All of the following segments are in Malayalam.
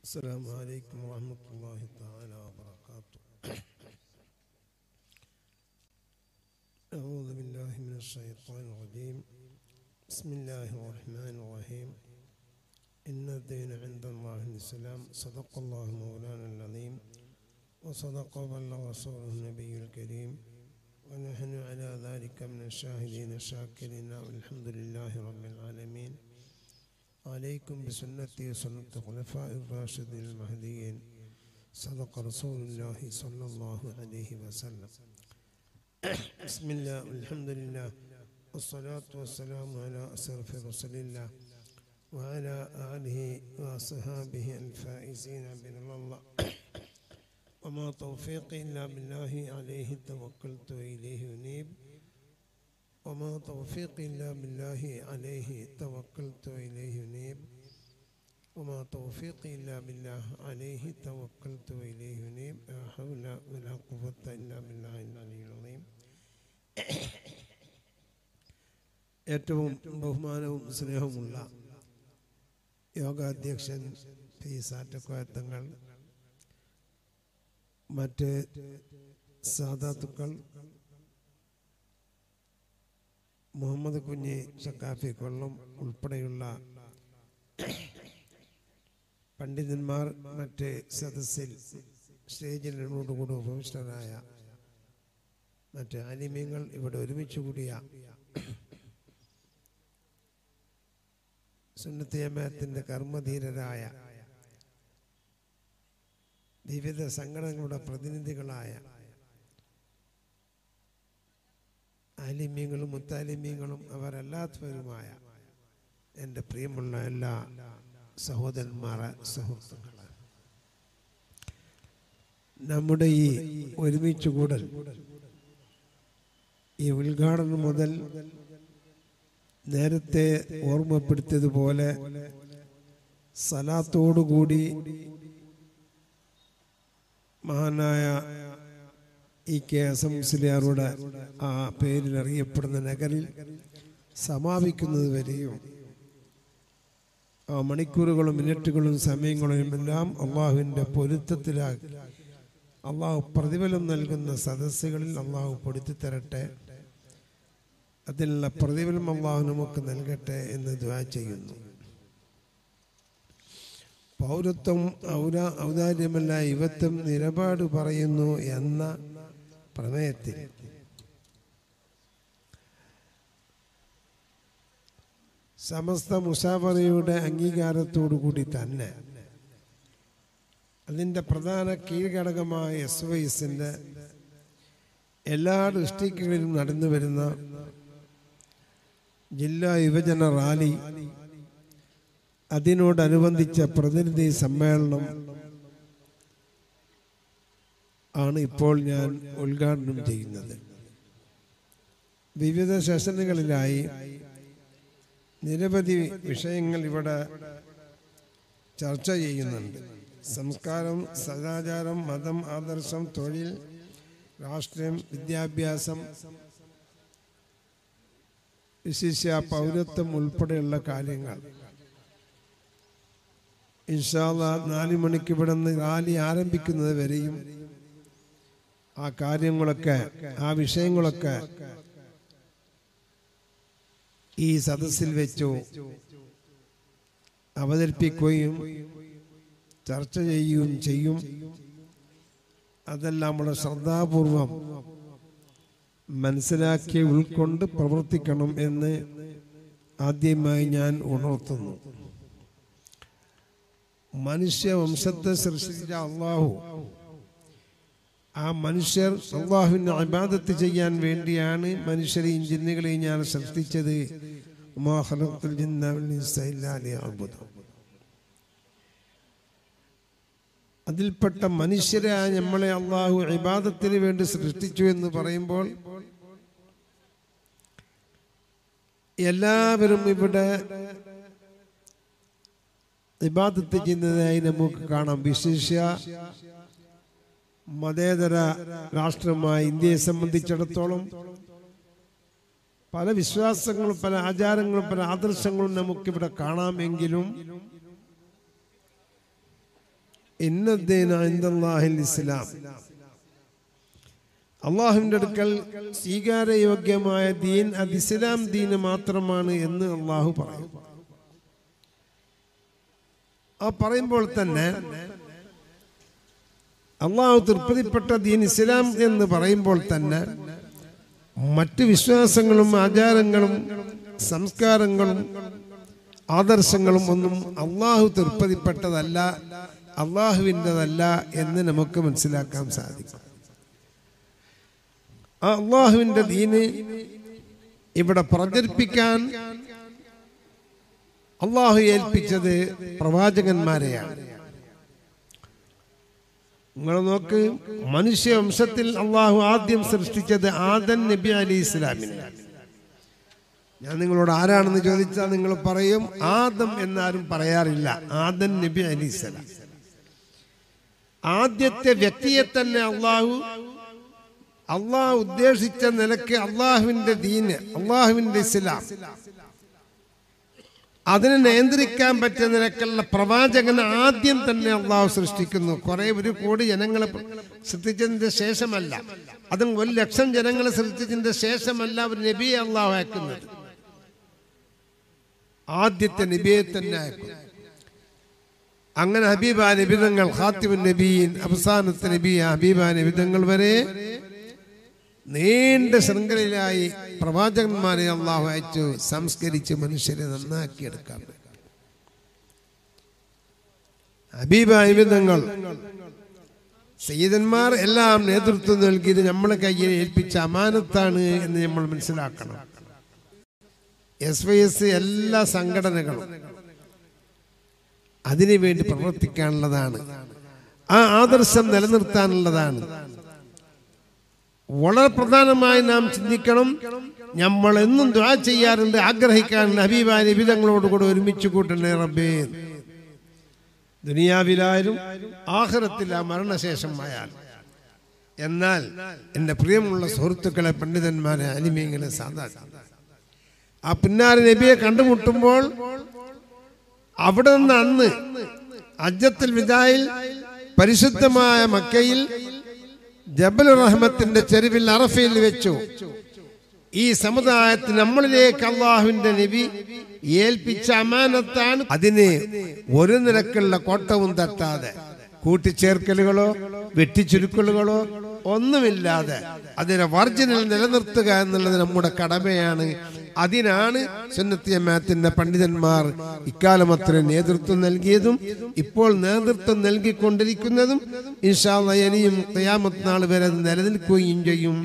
السلام عليكم ورحمة الله تعالى وبركاته أعوذ بالله من الشيطان الرجيم بسم الله الرحمن الرحيم إن الدين عند الله الإسلام صدق الله مولانا العظيم وصدق وبلغ رسوله النبي الكريم ونحن على ذلك من الشاهدين الشاكرين والحمد لله رب العالمين عليكم بسنتي وسنة الخلفاء الراشدين المهديين صدق رسول الله صلى الله عليه وسلم بسم الله والحمد لله والصلاة والسلام على أشرف رسول الله وعلى آله وصحابه الفائزين بن الله وما توفيقي إلا بالله عليه توكلت وإليه أنيب وما توفيقي إلا بالله عليه توكلت وإليه أنيب وما توفيقي إلا بالله عليه توكلت وإليه أنيب لا حول ولا قوة إلا بالله العلي العظيم ഏറ്റവും ബഹുമാനവും സ്നേഹവുമുള്ള യോഗാധ്യക്ഷൻ പി സാറ്റക്കോയത്തങ്ങൾ മറ്റ് സാധാത്തുക്കൾ മുഹമ്മദ് കുഞ്ഞി ഷക്കാഫി കൊള്ളം ഉൾപ്പെടെയുള്ള പണ്ഡിതന്മാർ മറ്റ് സദസ്സിൽ സ്റ്റേജിനോടുകൂടി ഉപവിഷ്ടരായ മറ്റ് അനിമയങ്ങൾ ഇവിടെ ഒരുമിച്ച് കൂടിയ സുന്നത്തിയമ്മത്തിൻ്റെ കർമ്മധീരരായ വിവിധ സംഘടനകളുടെ പ്രതിനിധികളായ ആലിമ്യങ്ങളും മുത്താലിമ്യങ്ങളും അവരല്ലാത്തവരുമായ എൻ്റെ പ്രിയമുള്ള എല്ലാ സഹോദരന്മാരെ സുഹൃത്തുക്കളെ നമ്മുടെ ഈ ഒരുമിച്ച് കൂടൽ ഈ ഉദ്ഘാടനം മുതൽ നേരത്തെ ഓർമ്മപ്പെടുത്തിയതുപോലെ സലാത്തോടുകൂടി മഹാനായ ഈ കെ എസ് എം മുസ്ലിയാറുടെ ആ പേരിൽ അറിയപ്പെടുന്ന നഗരിൽ സമാപിക്കുന്നത് വരെയും ആ മണിക്കൂറുകളും മിനിറ്റുകളും സമയങ്ങളും എല്ലാം അള്ളാഹുവിൻ്റെ പൊരുത്തത്തിലാക്കി അള്ളാഹു പ്രതിഫലം നൽകുന്ന സദസ്സുകളിൽ അള്ളാഹു പൊടുത്തി തരട്ടെ അതിനുള്ള പ്രതിഫലം അള്ളാഹു നമുക്ക് നൽകട്ടെ എന്ന് ദ്വാ ചെയ്യുന്നു പൗരത്വം ഔര ഔദാര്യമല്ല ഇവത്വം നിലപാട് പറയുന്നു എന്ന പ്രമേയത്തിൽ സമസ്ത മുസാഫറയുടെ അംഗീകാരത്തോടു കൂടി തന്നെ അതിൻ്റെ പ്രധാന കീഴ്ഘടകമായ എസ് വൈസിൻ്റെ എല്ലാ ഡിസ്ട്രിക്റ്റുകളിലും നടന്നു വരുന്ന ജില്ലാ യുവജന റാലി അതിനോടനുബന്ധിച്ച പ്രതിനിധി സമ്മേളനം ആണ് ഇപ്പോൾ ഞാൻ ഉദ്ഘാടനം ചെയ്യുന്നത് വിവിധ സെഷനുകളിലായി നിരവധി വിഷയങ്ങൾ ഇവിടെ ചർച്ച ചെയ്യുന്നുണ്ട് സംസ്കാരം സദാചാരം മതം ആദർശം തൊഴിൽ രാഷ്ട്രീയം വിദ്യാഭ്യാസം വിശിഷ്യ പൗരത്വം ഉൾപ്പെടെയുള്ള കാര്യങ്ങൾ ഇൻഷാല്ല നാല് മണിക്ക് ഇവിടെ നിന്ന് റാലി ആരംഭിക്കുന്നത് വരെയും ആ കാര്യങ്ങളൊക്കെ ആ വിഷയങ്ങളൊക്കെ ഈ സദസ്സിൽ വെച്ചു അവതരിപ്പിക്കുകയും ചർച്ച ചെയ്യുകയും ചെയ്യും അതെല്ലാം നമ്മുടെ ശ്രദ്ധാപൂർവം മനസ്സിലാക്കി ഉൾക്കൊണ്ട് പ്രവർത്തിക്കണം എന്ന് ആദ്യമായി ഞാൻ ഉണർത്തുന്നു മനുഷ്യവംശത്തെ സൃഷ്ടിച്ച അള്ളാഹു ആ മനുഷ്യർ അള്ളാഹുവിനെ അബാദത്ത് ചെയ്യാൻ വേണ്ടിയാണ് മനുഷ്യരെയും ജിന്നുകളെയും ഞാൻ സൃഷ്ടിച്ചത് അതിൽപ്പെട്ട മനുഷ്യരെ നമ്മളെ അള്ളാഹു ഇബാദത്തിന് വേണ്ടി സൃഷ്ടിച്ചു എന്ന് പറയുമ്പോൾ എല്ലാവരും ഇവിടെ ഇബാദത്ത് ചെയ്യുന്നതായി നമുക്ക് കാണാം വിശേഷ്യ മതേതര രാഷ്ട്രമായ ഇന്ത്യയെ സംബന്ധിച്ചിടത്തോളം പല വിശ്വാസങ്ങളും പല ആചാരങ്ങളും പല ആദർശങ്ങളും നമുക്കിവിടെ കാണാമെങ്കിലും ഇന്നദ്ദീന ഇന്ദല്ലാഹിൽ ഇസ്ലാം അള്ളാഹുവിൻ്റെ അടുക്കൽ സ്വീകാരയോഗ്യമായ ദീൻ അത് ഇസ്ലാം ദീന് മാത്രമാണ് എന്ന് അള്ളാഹു പറയും ആ പറയുമ്പോൾ തന്നെ അള്ളാഹു തൃപ്തിപ്പെട്ട ദീൻ ഇസ്ലാം എന്ന് പറയുമ്പോൾ തന്നെ മറ്റ് വിശ്വാസങ്ങളും ആചാരങ്ങളും സംസ്കാരങ്ങളും ആദർശങ്ങളും ഒന്നും അള്ളാഹു തൃപ്തിപ്പെട്ടതല്ല അള്ളാഹുവിൻ്റെതല്ല എന്ന് നമുക്ക് മനസ്സിലാക്കാൻ സാധിക്കും ആ അള്ളാഹുവിൻ്റെ ദീന് ഇവിടെ പ്രചരിപ്പിക്കാൻ അള്ളാഹു ഏൽപ്പിച്ചത് പ്രവാചകന്മാരെയാണ് നിങ്ങൾ നോക്ക് മനുഷ്യവംശത്തിൽ അള്ളാഹു ആദ്യം സൃഷ്ടിച്ചത് ആദൻ നബി അലി ഇസ്ലാമിനെ ഞാൻ നിങ്ങളോട് ആരാണെന്ന് ചോദിച്ചാൽ നിങ്ങൾ പറയും ആദം എന്നാരും പറയാറില്ല ആദൻ നബി അലി ഇസ്ലാം ആദ്യത്തെ വ്യക്തിയെ തന്നെ അള്ളാഹു അള്ളാഹു ഉദ്ദേശിച്ച നിലക്ക് അള്ളാഹുവിന്റെ ദീന് അള്ളാഹുവിന്റെ ഇസ്ലാം അതിനെ നിയന്ത്രിക്കാൻ പറ്റിയ നിലക്കുള്ള പ്രവാചകനെ ആദ്യം തന്നെ അള്ളാഹു സൃഷ്ടിക്കുന്നു കുറെ ഒരു കോടി ജനങ്ങളെ സൃഷ്ടിച്ചതിന്റെ ശേഷമല്ല അതും ഒരു ലക്ഷം ജനങ്ങളെ സൃഷ്ടിച്ചതിന്റെ ശേഷമല്ല ഒരു നബിയെ അള്ളാഹു അയക്കുന്നത് ആദ്യത്തെ നബിയെ തന്നെ അയക്കുന്നു അങ്ങനെ ഹബീബ നിബിതങ്ങൾ ഖാത്തിബുൻ നബീൻ അവസാനത്തെ നബി ഹബീബ നിബിതങ്ങൾ വരെ നീണ്ട ശൃംഖലയിലായി പ്രവാചകന്മാരെ അള്ളാഹു അയച്ചു സംസ്കരിച്ച് മനുഷ്യരെ നന്നാക്കിയെടുക്കാൻ ഹബീബ നിബിതങ്ങൾ സയ്യിദന്മാർ എല്ലാം നേതൃത്വം നൽകിയത് നമ്മളെ കയ്യിൽ ഏൽപ്പിച്ച അമാനത്താണ് എന്ന് നമ്മൾ മനസ്സിലാക്കണം എസ് വൈ എസ് എല്ലാ സംഘടനകളും അതിനു വേണ്ടി പ്രവർത്തിക്കാനുള്ളതാണ് ആ ആദർശം നിലനിർത്താനുള്ളതാണ് വളരെ പ്രധാനമായി നാം ചിന്തിക്കണം നമ്മൾ എന്നും ദ്വാ ചെയ്യാറുണ്ട് ആഗ്രഹിക്കാറുണ്ട് ഹബീബായ നിബിതങ്ങളോട് കൂടെ ഒരുമിച്ച് കൂട്ടണേ റബ്ബേ ദുനിയാവിലായാലും ആഹ്റത്തിൽ ആ മരണശേഷമായാൽ എന്നാൽ എൻ്റെ പ്രിയമുള്ള സുഹൃത്തുക്കളെ പണ്ഡിതന്മാരെ അനിമീങ്ങളെ സാധാരണ ആ പിന്നാരെ നബിയെ കണ്ടുമുട്ടുമ്പോൾ അവിടെ നിന്ന് അന്ന് അജ്ജത്തിൽ വിദായിൽ പരിശുദ്ധമായ മക്കയിൽ ജബൽ റഹ്മത്തിന്റെ ചെരുവിൽ അറഫയിൽ വെച്ചു ഈ സമുദായത്തിന് നമ്മളിലേക്ക് അള്ളാഹുവിന്റെ നബി ഏൽപ്പിച്ച അമാനത്താണ് അതിന് ഒരു നിരക്കുള്ള കോട്ടവും തട്ടാതെ കൂട്ടിച്ചേർക്കലുകളോ വെട്ടിച്ചുരുക്കലുകളോ ഒന്നുമില്ലാതെ അതിനെ വർജിനിൽ നിലനിർത്തുക എന്നുള്ളത് നമ്മുടെ കടമയാണ് അതിനാണ് സുന്നത്തിയമാത്തിന്റെ പണ്ഡിതന്മാർ ഇക്കാലം അത്ര നേതൃത്വം നൽകിയതും ഇപ്പോൾ നേതൃത്വം നൽകിക്കൊണ്ടിരിക്കുന്നതും ഇൻഷാല്ല ഇനിയും തയ്യാമത്ത് നാൾ വരെ അത് നിലനിൽക്കുകയും ചെയ്യും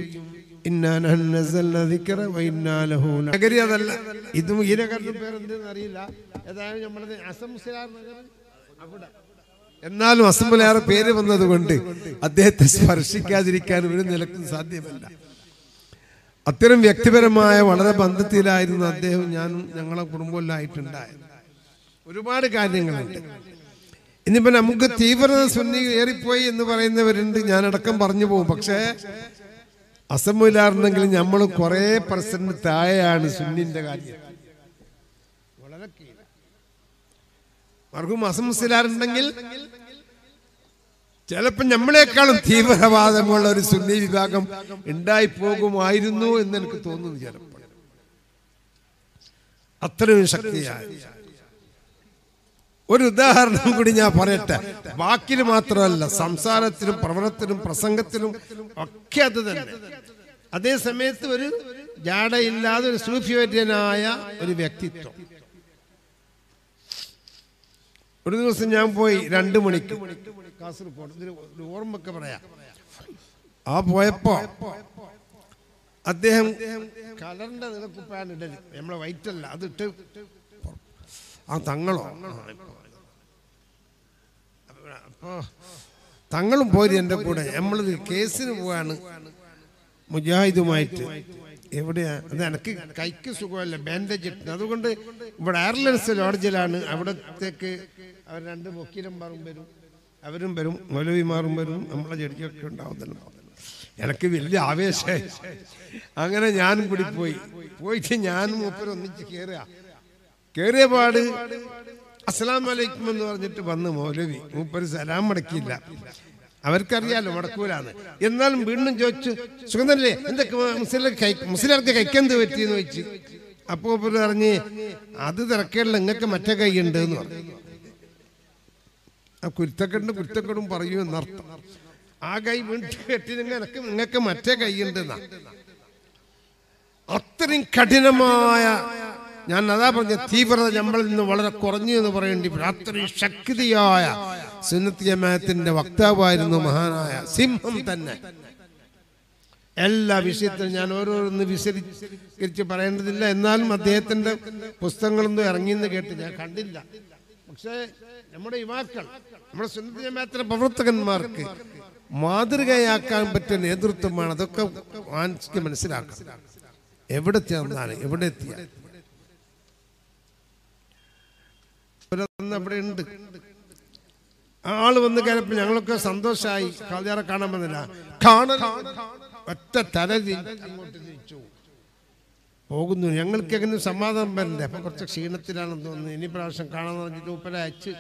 നഗരി അതല്ല ഇതും ഈ നഗറിന്റെ പേരെന്തെന്ന് അറിയില്ല ഏതായാലും നമ്മളത് അസം നഗർ അവിടെ എന്നാലും അസംബലേറെ പേര് വന്നതുകൊണ്ട് അദ്ദേഹത്തെ സ്പർശിക്കാതിരിക്കാൻ ഒരു നിലക്കും സാധ്യമല്ല അത്തരം വ്യക്തിപരമായ വളരെ ബന്ധത്തിലായിരുന്നു അദ്ദേഹം ഞാനും ഞങ്ങളെ കുടുംബത്തിലായിട്ടുണ്ടായത് ഒരുപാട് കാര്യങ്ങളുണ്ട് ഇന്നിപ്പോ നമുക്ക് തീവ്രത സുന്നി ഏറിപ്പോയി എന്ന് പറയുന്നവരുണ്ട് ഞാനടക്കം പറഞ്ഞു പോകും പക്ഷേ അസംബിലാറുണ്ടെങ്കിൽ നമ്മൾ കുറെ പെർസെന്റ് താഴെയാണ് സുന്നിന്റെ കാര്യം വളരെ മർഹൂം അസംസിലാറുണ്ടെങ്കിൽ ചിലപ്പോൾ നമ്മളെക്കാളും തീവ്രവാദമുള്ള ഒരു സുന്നി വിഭാഗം ഉണ്ടായി പോകുമായിരുന്നു എന്ന് എനിക്ക് തോന്നുന്നു ചിലപ്പോൾ അത്രയും ശക്തിയായ ഒരു ഉദാഹരണം കൂടി ഞാൻ പറയട്ടെ വാക്കിന് മാത്രമല്ല സംസാരത്തിലും പ്രവണത്തിലും പ്രസംഗത്തിലും ഒക്കെ അത് തന്നെ അതേ സമയത്ത് ഒരു ജാടയില്ലാതെ ഒരു സൂഫ്യവര്യനായ ഒരു വ്യക്തിത്വം ഒരു ദിവസം ഞാൻ പോയി രണ്ടു മണിക്ക് കാസർഗോഡ് ഇതിന് ഒരു ഓർമ്മക്ക് പറയാം ആ പോയപ്പോ അദ്ദേഹം കലറിന്റെ നിലക്കുപ്പാണ് ഇടല് നമ്മളെ വൈറ്റല്ല അത് ഇട്ട് ആ തങ്ങളോ അപ്പോ തങ്ങളും പോരി എൻ്റെ കൂടെ നമ്മളിത് കേസിന് പോവാണ് മുജാഹിദുമായിട്ട് എവിടെയാ അത് എനിക്ക് കൈക്ക് സുഖമല്ല ബാൻഡേജ് ഇട്ടു അതുകൊണ്ട് ഇവിടെ എയർലൈൻസ് ലോഡ്ജിലാണ് അവിടത്തേക്ക് അവർ രണ്ട് വക്കീലന്മാരും വരും അവരും വരും മൗലവിമാരും വരും നമ്മളെ ജഡ്ജിയൊക്കെ ഉണ്ടാവുന്നല്ലോ എനിക്ക് വലിയ ആവേശമായി അങ്ങനെ ഞാനും കൂടി പോയി പോയിട്ട് ഞാനും മൂപ്പരും ഒന്നിച്ച് കയറുക കയറിയ പാട് അസ്സലാം വലൈക്കും എന്ന് പറഞ്ഞിട്ട് വന്ന് മൗലവി മൂപ്പര് സലാം മടക്കിയില്ല അവർക്കറിയാലോ മടക്കൂലാന്ന് എന്നാലും വീണ്ടും ചോദിച്ചു സുഗന്ധനല്ലേ എന്തൊക്കെ മുസ്ലിം കൈ മുസ്ലിർക്ക് കൈക്കെന്ത് പറ്റിയെന്ന് ചോദിച്ചു അപ്പോ മൂപ്പര് പറഞ്ഞ് അത് തിരക്കേടില്ല നിങ്ങൾക്ക് മറ്റേ കൈയുണ്ട് എന്ന് പറഞ്ഞു ആ കുരുത്തക്കെടും കുരുത്തക്കെടും പറയൂ എന്നർത്ഥം ആ കൈ വീണ്ടും കെട്ടി നിങ്ങൾക്ക് നിങ്ങൾക്ക് മറ്റേ കൈയുണ്ടെന്നാ അത്രയും കഠിനമായ ഞാൻ അതാ പറഞ്ഞ തീവ്രത നമ്മളിൽ നിന്ന് വളരെ കുറഞ്ഞു എന്ന് പറയേണ്ടി വരും. അത്രയും ശക്തിയായ സുന്നത്ത് ജമാഅത്തിന്റെ വക്താവായിരുന്നു മഹാനായ സിംഹം തന്നെ എല്ലാ വിഷയത്തിലും ഞാൻ ഓരോന്ന് വിശദീകരിച്ച് പറയേണ്ടതില്ല എന്നാലും അദ്ദേഹത്തിന്റെ പുസ്തകങ്ങളൊന്നും ഇറങ്ങിയെന്ന് കേട്ട് ഞാൻ കണ്ടില്ല പക്ഷേ നമ്മുടെ യുവാക്കൾ നമ്മുടെ സുന്നത്ത് ജമാഅത്തിന്റെ പ്രവർത്തകന്മാർക്ക് മാതൃകയാക്കാൻ പറ്റിയ നേതൃത്വമാണ് അതൊക്കെ വാങ്ങിച്ച് മനസ്സിലാക്കാം എവിടെ ചേർന്നാണ് എവിടെ എത്തിയ അവിടെ ഉണ്ട് ആള് വന്ന് കയറപ്പോൾ ഞങ്ങളൊക്കെ സന്തോഷമായി കളിയാറെ കാണാൻ വന്നില്ല കാണൽ ഒറ്റ തല തിരി- അങ്ങോട്ട് തിരിച്ചു പോകുന്നു ഞങ്ങൾക്ക് എങ്ങനെ സമാധാനം വരണ്ടേ അപ്പൊ കുറച്ച് ക്ഷീണത്തിലാണെന്ന് തോന്നുന്നു ഇനി പ്രാവശ്യം കാണാന്ന് പറഞ്ഞിട്ട് ഉപ്പര അയച്ച്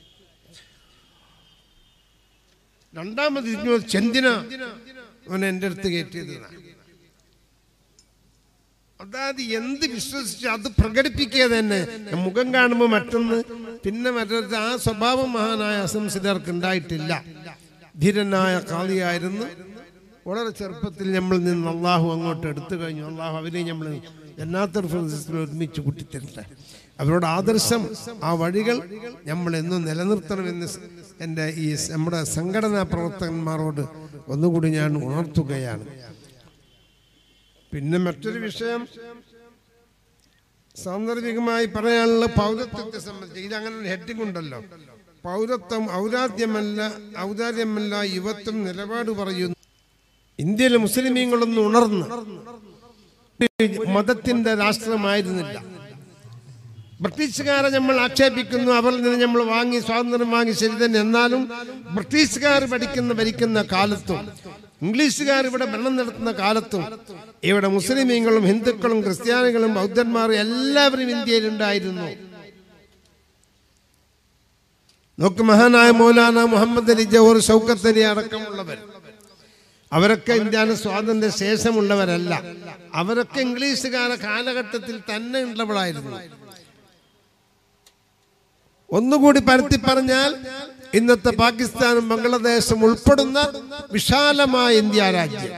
രണ്ടാമത് തിരിഞ്ഞു ചെന്തിന അവൻ എൻ്റെ അടുത്ത് കയറ്റിയത് എന്നാ. അതായത് എന്ത് വിശ്വസിച്ച് അത് പ്രകടിപ്പിക്കുക തന്നെ മുഖം കാണുമ്പോൾ മറ്റൊന്ന് പിന്നെ മറ്റൊരു ആ സ്വഭാവം മഹാനായ അസംസിദർക്ക് ഉണ്ടായിട്ടില്ല ധീരനായ കാളിയായിരുന്നു വളരെ ചെറുപ്പത്തിൽ നമ്മൾ നിന്ന് അള്ളാഹു അങ്ങോട്ട് എടുത്തു കഴിഞ്ഞു അള്ളാഹു അവരെ നമ്മൾ എന്നാത്തൊരു പ്രദേശത്തിൽ ഒരുമിച്ച് കൂട്ടിത്തരട്ടെ അവരുടെ ആദർശം ആ വഴികൾ നമ്മൾ എന്നും നിലനിർത്തണമെന്ന് സ് എൻ്റെ ഈ സ് നമ്മുടെ സംഘടനാ പ്രവർത്തകന്മാരോട് ഒന്നുകൂടി ഞാൻ ഉണർത്തുകയാണ് പിന്നെ മറ്റൊരു വിഷയം സാന്ദർഭികമായി പറയാനുള്ള പൗരത്വത്തെ സംബന്ധിച്ച് ഇത് അങ്ങനെ ഒരു ഹെഡിങ് ഉണ്ടല്ലോ പൗരത്വം ഔരാദ്യമല്ല ഔദാര്യമല്ല യുവത്വം നിലപാട് പറയുന്നു ഇന്ത്യയിലെ മുസ്ലിമീങ്ങളൊന്നും ഉണർന്ന് മതത്തിന്റെ രാഷ്ട്രമായിരുന്നില്ല ബ്രിട്ടീഷുകാരെ നമ്മൾ ആക്ഷേപിക്കുന്നു അവരിൽ നിന്ന് നമ്മൾ വാങ്ങി സ്വാതന്ത്ര്യം വാങ്ങി ശരി തന്നെ എന്നാലും ബ്രിട്ടീഷുകാർ പഠിക്കുന്ന ഭരിക്കുന്ന കാലത്തും ഇംഗ്ലീഷുകാർ ഇവിടെ ഭരണം നടത്തുന്ന കാലത്തും ഇവിടെ മുസ്ലിമീങ്ങളും ഹിന്ദുക്കളും ക്രിസ്ത്യാനികളും ബൗദ്ധന്മാരും എല്ലാവരും ഇന്ത്യയിൽ ഉണ്ടായിരുന്നു നോക്ക് മഹാനായ മൗലാന മുഹമ്മദ് അലി ജവഹർ ഷൗക്കത്ത് അലി അടക്കമുള്ളവർ അവരൊക്കെ ഇന്ത്യന് സ്വാതന്ത്ര്യ ശേഷമുള്ളവരല്ല അവരൊക്കെ ഇംഗ്ലീഷുകാരെ കാലഘട്ടത്തിൽ തന്നെ ഉള്ളവളായിരുന്നു ഒന്നുകൂടി പരത്തി പറഞ്ഞാൽ ഇന്നത്തെ പാകിസ്ഥാനും ബംഗ്ലാദേശും ഉൾപ്പെടുന്ന വിശാലമായ ഇന്ത്യ രാജ്യം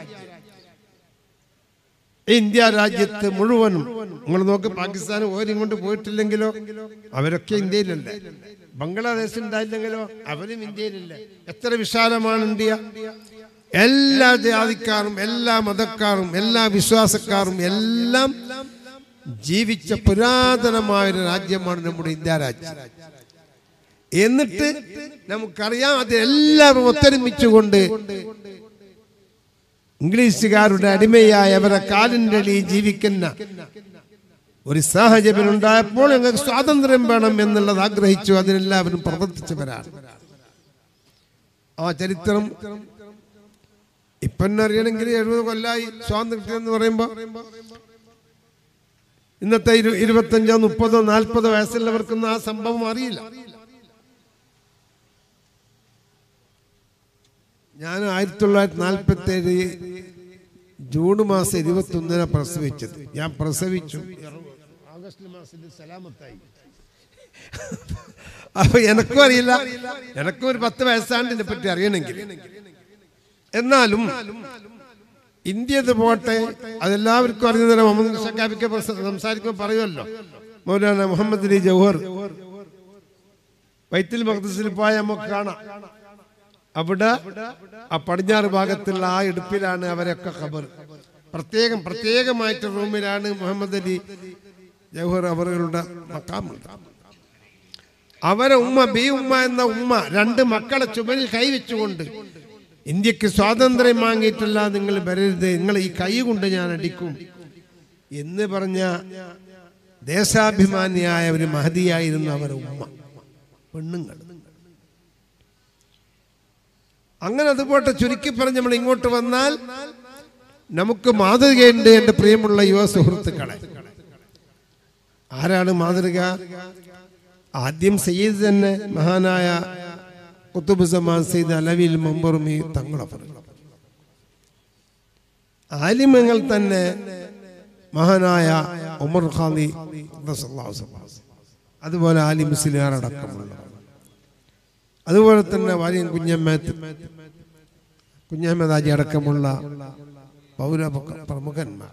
ഈ ഇന്ത്യ രാജ്യത്ത് മുഴുവനും നിങ്ങൾ നോക്ക് പാകിസ്ഥാൻ ഓരും കൊണ്ട് പോയിട്ടില്ലെങ്കിലോ അവരൊക്കെ ഇന്ത്യയിലല്ലേ ബംഗ്ലാദേശ് ഉണ്ടായില്ലെങ്കിലോ അവരും ഇന്ത്യയിലല്ലേ എത്ര വിശാലമാണ് ഇന്ത്യ എല്ലാ ജാതിക്കാരും എല്ലാ മതക്കാരും എല്ലാ വിശ്വാസക്കാരും എല്ലാം ജീവിച്ച പുരാതനമായ ഒരു രാജ്യമാണ് നമ്മുടെ ഇന്ത്യ രാജ്യം എന്നിട്ട് നമുക്കറിയാം അത് എല്ലാവരും ഒത്തൊരുമിച്ചുകൊണ്ട് ഇംഗ്ലീഷുകാരുടെ അടിമയായ അവരെ കാലിൻ്റെ അടിയിൽ ജീവിക്കുന്ന ഒരു സാഹചര്യം ഉണ്ടായപ്പോൾ ഞങ്ങൾക്ക് സ്വാതന്ത്ര്യം വേണം എന്നുള്ളത് ആഗ്രഹിച്ചു അതിനെല്ലാവരും പ്രവർത്തിച്ചവരാണ് ആ ചരിത്രം ഇപ്പം അറിയണമെങ്കിൽ എഴുപത് കൊല്ലായി സ്വാതന്ത്ര്യം എന്ന് പറയുമ്പോൾ ഇന്നത്തെ ഇരു ഇരുപത്തഞ്ചോ മുപ്പതോ നാൽപ്പതോ വയസ്സുള്ളവർക്കൊന്നും ആ സംഭവം അറിയില്ല ഞാൻ ആയിരത്തി തൊള്ളായിരത്തി നാൽപ്പത്തി ഏഴ് ജൂൺ മാസം ഇരുപത്തി ഒന്നിനാണ് പ്രസവിച്ചത് ഞാൻ പ്രസവിച്ചു ആഗസ്റ്റ് മാസത്തിൽ സലാമത്തായി അപ്പൊ എനക്കും അറിയില്ല എനക്കും ഒരു പത്ത് വയസ്സാണ്ട് ഇതിനെ പറ്റി അറിയണമെങ്കിൽ എന്നാലും ഇന്ത്യത് പോട്ടെ അതെല്ലാവർക്കും അറിയുന്ന മുഹമ്മദ് ഷക്കാബിക്ക് സംസാരിക്കുമ്പോൾ പറയുമല്ലോ മൗലാന മുഹമ്മദ് അലി ജൗഹർ വൈത്തിൽ മഖ്ദസിൽ പോയ നമുക്ക് കാണാം അവിടെ ആ പടിഞ്ഞാറ് ഭാഗത്തുള്ള ആ ഇടുപ്പിലാണ് അവരൊക്കെ ഖബർ പ്രത്യേകം പ്രത്യേകമായിട്ട് റൂമിലാണ് മുഹമ്മദ് അലി ജൗഹർ അവറുകളുടെ മക്കാമുണ്ട് അവരെ ഉമ്മ ബി ഉമ്മ എന്ന ഉമ്മ രണ്ട് മക്കളെ ചുമലിൽ കൈവച്ചുകൊണ്ട് ഇന്ത്യക്ക് സ്വാതന്ത്ര്യം വാങ്ങിയിട്ടില്ല നിങ്ങൾ വരരുത് നിങ്ങൾ ഈ കൈ കൊണ്ട് ഞാൻ അടിക്കും എന്ന് പറഞ്ഞ ദേശാഭിമാനിയായ ഒരു മഹതിയായിരുന്നു അവരെ ഉമ്മ പെണ്ണുങ്ങൾ അങ്ങനെ അതുപോട്ടെ ചുരുക്കി പറഞ്ഞ് നമ്മൾ ഇങ്ങോട്ട് വന്നാൽ നമുക്ക് മാതൃകയുണ്ട് എൻ്റെ പ്രിയമുള്ള യുവ സുഹൃത്തുക്കളെ ആരാണ് മാതൃക ആദ്യം സയ്യിദ് തന്നെ മഹാനായ കുത്തുബ് സമാൻ സെയ്ദ് അലവിൽ മമ്പറുമി തങ്ങളെ പറഞ്ഞു ആലിമങ്ങൾ തന്നെ മഹാനായ ഉമർ ഖാദി അതുപോലെ ആലി മുസ്ലിയാർ അടക്കമുള്ള അതുപോലെ തന്നെ വാര്യൻ കുഞ്ഞമ്മത്ത് കുഞ്ഞമ്മദാജി അടക്കമുള്ള പൗര പ്രമുഖന്മാർ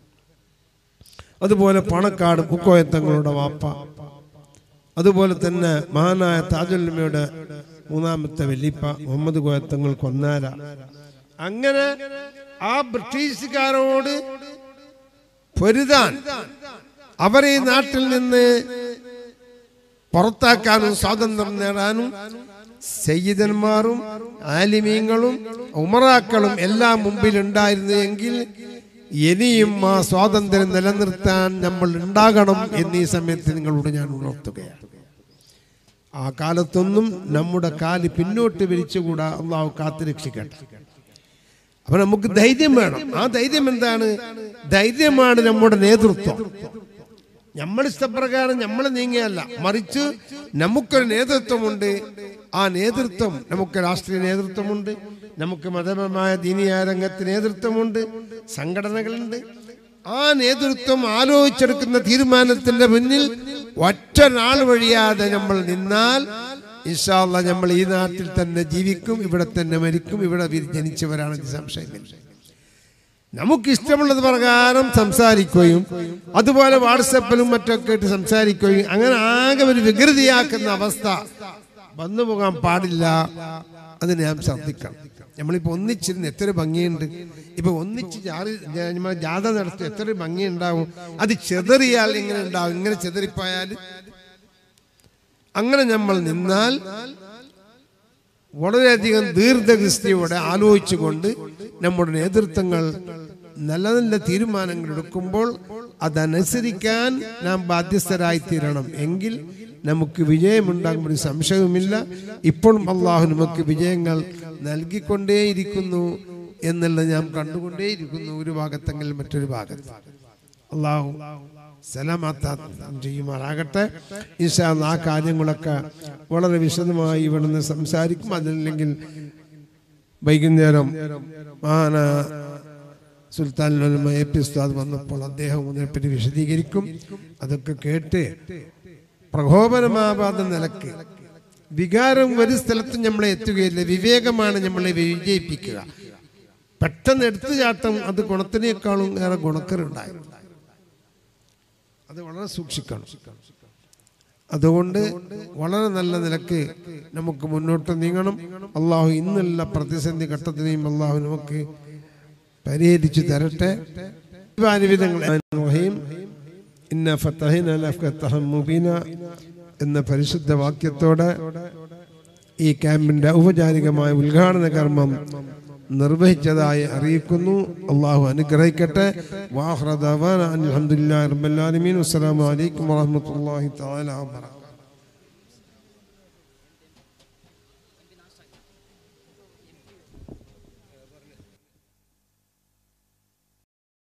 അതുപോലെ പണക്കാട് കുക്കോയത്തങ്ങളുടെ വാപ്പ അതുപോലെ തന്നെ മഹാനായ താജുൽമയുടെ മൂന്നാമത്തെ വെല്ലിപ്പ മുഹമ്മദ് കോയത്തങ്ങൾ കൊന്നാര അങ്ങനെ ആ ബ്രിട്ടീഷുകാരോട് പൊരുതാൻ അവരെ ഈ നാട്ടിൽ നിന്ന് പുറത്താക്കാനും സ്വാതന്ത്ര്യം നേടാനും സയ്യിദന്മാരും ആലിമീങ്ങളും ഉമറാക്കളും എല്ലാം മുമ്പിലുണ്ടായിരുന്നു എങ്കിൽ ഇനിയും ആ സ്വാതന്ത്ര്യം നിലനിർത്താൻ നമ്മൾ ഉണ്ടാകണം എന്നീ സമയത്ത് നിങ്ങളോട് ഞാൻ ഉണർത്തുകയാണ് ആ കാലത്തൊന്നും നമ്മുടെ കാല് പിന്നോട്ട് വിരിച്ചുകൂടാ അള്ളാഹു കാത്തുരക്ഷിക്കട്ടെ അപ്പൊ നമുക്ക് ധൈര്യം വേണം ആ ധൈര്യം എന്താണ് ധൈര്യമാണ് നമ്മുടെ നേതൃത്വം നമ്മൾ ഇഷ്ടപ്രകാരം നമ്മൾ നീങ്ങിയല്ല മറിച്ച് നമുക്കൊരു നേതൃത്വമുണ്ട് ആ നേതൃത്വം നമുക്ക് രാഷ്ട്രീയ നേതൃത്വമുണ്ട് നമുക്ക് മതപരമായ ദീനിയായ രംഗത്ത് നേതൃത്വമുണ്ട് സംഘടനകളുണ്ട് ആ നേതൃത്വം ആലോചിച്ചെടുക്കുന്ന തീരുമാനത്തിന്റെ മുന്നിൽ ഒറ്റ നാൾ വഴിയാതെ നമ്മൾ നിന്നാൽ ഇൻഷാല്ല നമ്മൾ ഈ നാട്ടിൽ തന്നെ ജീവിക്കും ഇവിടെ തന്നെ മരിക്കും ഇവിടെ ജനിച്ചവരാണെന്ന് സംശയമില്ല നമുക്ക് ഇഷ്ടമുള്ളത് പ്രകാരം സംസാരിക്കുകയും അതുപോലെ വാട്സപ്പിലും മറ്റൊക്കെ ഇട്ട് സംസാരിക്കുകയും അങ്ങനെ ആകെ ഒരു വികൃതിയാക്കുന്ന അവസ്ഥ വന്നു പോകാൻ പാടില്ല അത് ഞാൻ ശ്രദ്ധിക്കണം നമ്മളിപ്പോ ഒന്നിച്ചിരുന്ന് എത്ര ഭംഗിയുണ്ട് ഇപ്പൊ ഒന്നിച്ച് ജാറി നമ്മൾ ജാഥ നടത്തും എത്ര ഭംഗി ഉണ്ടാവും അത് ചെതറിയാൽ എങ്ങനെ ഉണ്ടാവും ഇങ്ങനെ ചെതറിപ്പോയാൽ അങ്ങനെ നമ്മൾ നിന്നാൽ വളരെയധികം ദീർഘദൃഷ്ടിയോടെ ആലോചിച്ചുകൊണ്ട് നമ്മുടെ നേതൃത്വങ്ങൾ നല്ല നല്ല തീരുമാനങ്ങൾ എടുക്കുമ്പോൾ അതനുസരിക്കാൻ നാം ബാധ്യസ്ഥരായി തീരണം എങ്കിൽ നമുക്ക് വിജയമുണ്ടാകും ഒരു സംശയവുമില്ല ഇപ്പോഴും അള്ളാഹു നമുക്ക് വിജയങ്ങൾ നൽകിക്കൊണ്ടേയിരിക്കുന്നു എന്നുള്ളത് ഞാൻ കണ്ടുകൊണ്ടേയിരിക്കുന്നു ഒരു ഭാഗത്തെങ്കിൽ മറ്റൊരു ഭാഗത്ത് അള്ളാഹു സലാമത്ത ചെയ്യുമാറാകട്ടെ ഈശാ ആ കാര്യങ്ങളൊക്കെ വളരെ വിശദമായി ഇവിടുന്ന് സംസാരിക്കും അതല്ലെങ്കിൽ വൈകുന്നേരം മഹാന സുൽത്താൻ എ പി ഉസ്താദ് വന്നപ്പോൾ അദ്ദേഹം അതിനെപ്പറ്റി വിശദീകരിക്കും അതൊക്കെ കേട്ട് പ്രകോപനമാവാതെ നിലക്ക് വികാരം ഒരു സ്ഥലത്തും നമ്മളെ എത്തുകയില്ല വിവേകമാണ് നമ്മളെ വിജയിപ്പിക്കുക പെട്ടെന്ന് എടുത്തുചാട്ടം അത് ഗുണത്തിനേക്കാളും ഏറെ ഗുണക്കരുണ്ടായിരുന്നു അത് വളരെ സൂക്ഷിക്കണം അതുകൊണ്ട് വളരെ നല്ല നിലക്ക് നമുക്ക് മുന്നോട്ട് നീങ്ങണം അള്ളാഹു ഇന്നുള്ള പ്രതിസന്ധി ഘട്ടത്തിനെയും അള്ളാഹു നമുക്ക് പരിഹരിച്ചു തരട്ടെ ഇന്ന ഫത്തഹിന ലഫ്തഹം മുബീന എന്ന പരിശുദ്ധ വാക്യത്തോടെ ഈ ക്യാമ്പിന്റെ ഔപചാരികമായ ഉദ്ഘാടന കർമ്മം നിർവഹിച്ചതായി അറിയിക്കുന്നു അള്ളാഹു അനുഗ്രഹിക്കട്ടെ വാഹ്റദാൻ അലഹമുല്ലാ റബ്ബല്ലാലമീൻ അസ്സലാമു അലൈക്കും വറഹ്മത്തുള്ളാഹി തആല വബറകാതുഹു